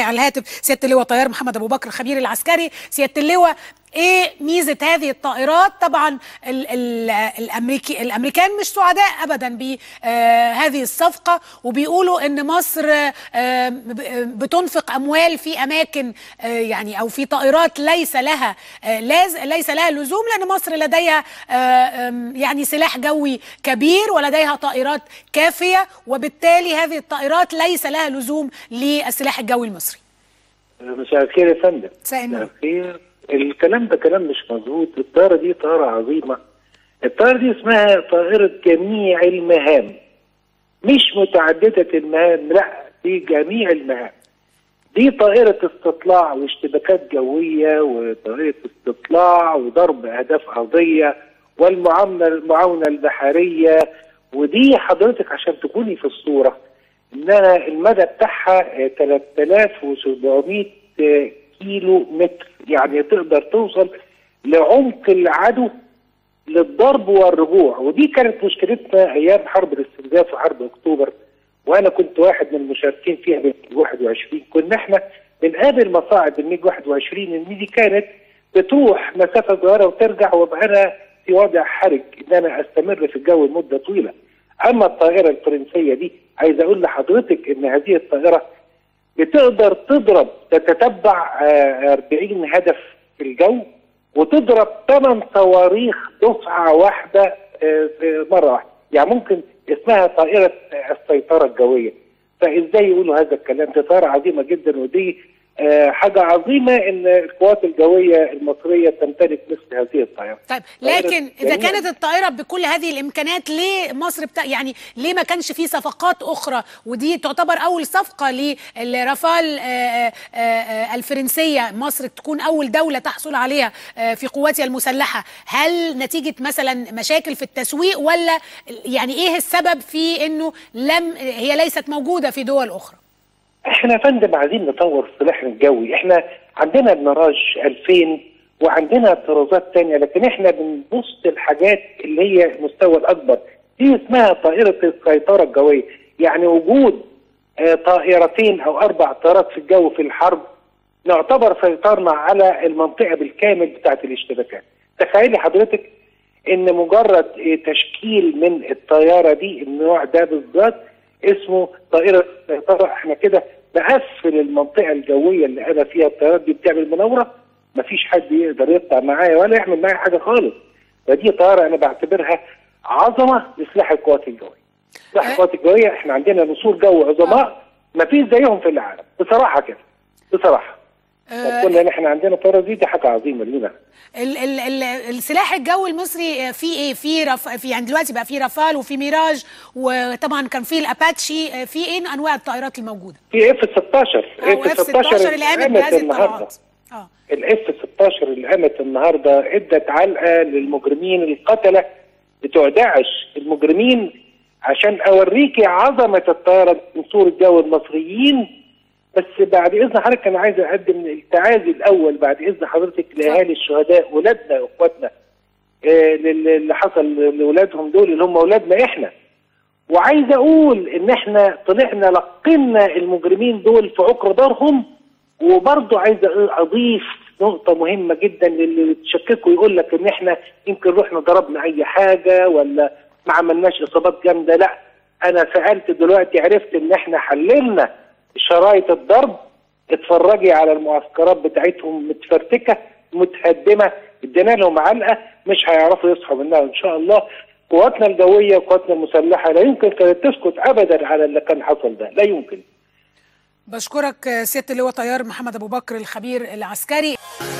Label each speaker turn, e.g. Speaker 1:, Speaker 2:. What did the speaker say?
Speaker 1: على الهاتف سياده اللواء طيار محمد ابو بكر الخبير العسكري سياده اللواء ايه ميزه هذه الطائرات طبعا ال ال الامريكي الامريكان مش سعداء ابدا بهذه الصفقه وبيقولوا ان مصر آه، ب- بتنفق اموال في اماكن آه، يعني او في طائرات ليس لها آه، لاز ليس لها لزوم لان مصر لديها آه، آم، يعني سلاح جوي كبير ولديها طائرات كافيه وبالتالي هذه الطائرات ليس لها لزوم للسلاح الجوي المصري
Speaker 2: مساء الخير يا فندم
Speaker 1: مساء النور.
Speaker 2: الخير الكلام ده كلام مش مظبوط الطائرة دي طائرة عظيمة الطائرة دي اسمها طائرة جميع المهام مش متعددة المهام لا دي جميع المهام دي طائرة استطلاع واشتباكات جوية وطائرة استطلاع وضرب أهداف أرضية والمعاونة المعاونة البحرية ودي حضرتك عشان تكوني في الصورة إنها المدى بتاعها آه، 3700 آه، كيلو متر يعني تقدر توصل لعمق العدو للضرب والرجوع ودي كانت مشكلتنا ايام حرب الاستنزاف وحرب اكتوبر وانا كنت واحد من المشاركين فيها بال 21 كنا احنا بنقابل مصاعب الميج 21 ان دي كانت بتروح مسافه صغيره وترجع وابقى انا في وضع حرج ان انا استمر في الجو لمده طويله. اما الطائره الفرنسيه دي عايز اقول لحضرتك ان هذه الطائره بتقدر تضرب تتتبع آه، 40 هدف في الجو وتضرب 8 صواريخ دفعه واحده آه، في مره واحده يعني ممكن اسمها طائره آه، السيطره الجويه فازاي يقولوا هذا الكلام دي طائره عظيمه جدا ودي آه، حاجه عظيمه ان القوات الجويه المصريه تمتلك مثل هذه الطائره
Speaker 1: طيب
Speaker 2: طائرة
Speaker 1: لكن اذا
Speaker 2: جميلة.
Speaker 1: كانت الطائره بكل هذه الامكانات ليه مصر بتا... يعني ليه ما كانش في صفقات اخرى ودي تعتبر اول صفقه للرافال آه، آه، آه، الفرنسيه مصر تكون اول دوله تحصل عليها آه، في قواتها المسلحه هل نتيجه مثلا مشاكل في التسويق ولا يعني ايه السبب في انه لم هي ليست موجوده في دول اخرى
Speaker 2: احنا يا فندم عايزين نطور سلاحنا الجوي احنا عندنا الميراج 2000 وعندنا طرازات تانية لكن احنا بنبص الحاجات اللي هي المستوى الاكبر دي اسمها طائرة السيطرة الجوية يعني وجود آه، طائرتين او اربع طائرات في الجو في الحرب نعتبر سيطرنا على المنطقة بالكامل بتاعت الاشتباكات تخيلي حضرتك ان مجرد آه، تشكيل من الطيارة دي النوع ده بالذات اسمه طائرة سيطرة احنا كده بقفل المنطقة الجوية اللي انا فيها الطيارات دي بتعمل مناورة مفيش حد يقدر يطلع معايا ولا يعمل معايا حاجة خالص فدي طيارة انا بعتبرها عظمة لسلاح القوات الجوية سلاح
Speaker 1: أه.
Speaker 2: القوات الجوية احنا عندنا نسور جو عظماء مفيش زيهم في العالم بصراحة كده بصراحة
Speaker 1: آه،
Speaker 2: كنا احنا عندنا طيارة دي دي حاجة عظيمة لينا
Speaker 1: ال ال ال السلاح الجوي المصري فيه ايه؟ في رف في يعني دلوقتي بقى في رافال وفي ميراج وطبعا كان في الاباتشي في ايه انواع الطائرات الموجوده؟
Speaker 2: في اف 16
Speaker 1: او اف 16 اللي قامت بهذه
Speaker 2: النهارده
Speaker 1: الطلعات اه
Speaker 2: الاف 16 اللي قامت النهارده ادت علقه للمجرمين القتله بتوع داعش المجرمين عشان اوريكي عظمه الطياره من سور الجو المصريين بس بعد اذن حضرتك انا عايز اقدم التعازي الاول بعد اذن حضرتك لاهالي الشهداء ولادنا واخواتنا آه، لل- اللي حصل لاولادهم دول اللي هم اولادنا احنا وعايز اقول ان احنا طلعنا لقنا المجرمين دول في عقر دارهم وبرضه عايز اضيف نقطة مهمة جدا للي تشككوا يقول لك ان احنا يمكن رحنا ضربنا اي حاجة ولا ما عملناش اصابات جامدة لا انا سألت دلوقتي عرفت ان احنا حللنا شرايط الضرب اتفرجي على المعسكرات بتاعتهم متفرتكة متهدمة ادينا لهم علقة مش هيعرفوا يصحوا منها ان شاء الله قواتنا الجوية وقواتنا المسلحة لا يمكن كانت تسكت ابدا على اللي كان حصل ده لا يمكن
Speaker 1: بشكرك سياده اللواء طيار محمد ابو بكر الخبير العسكري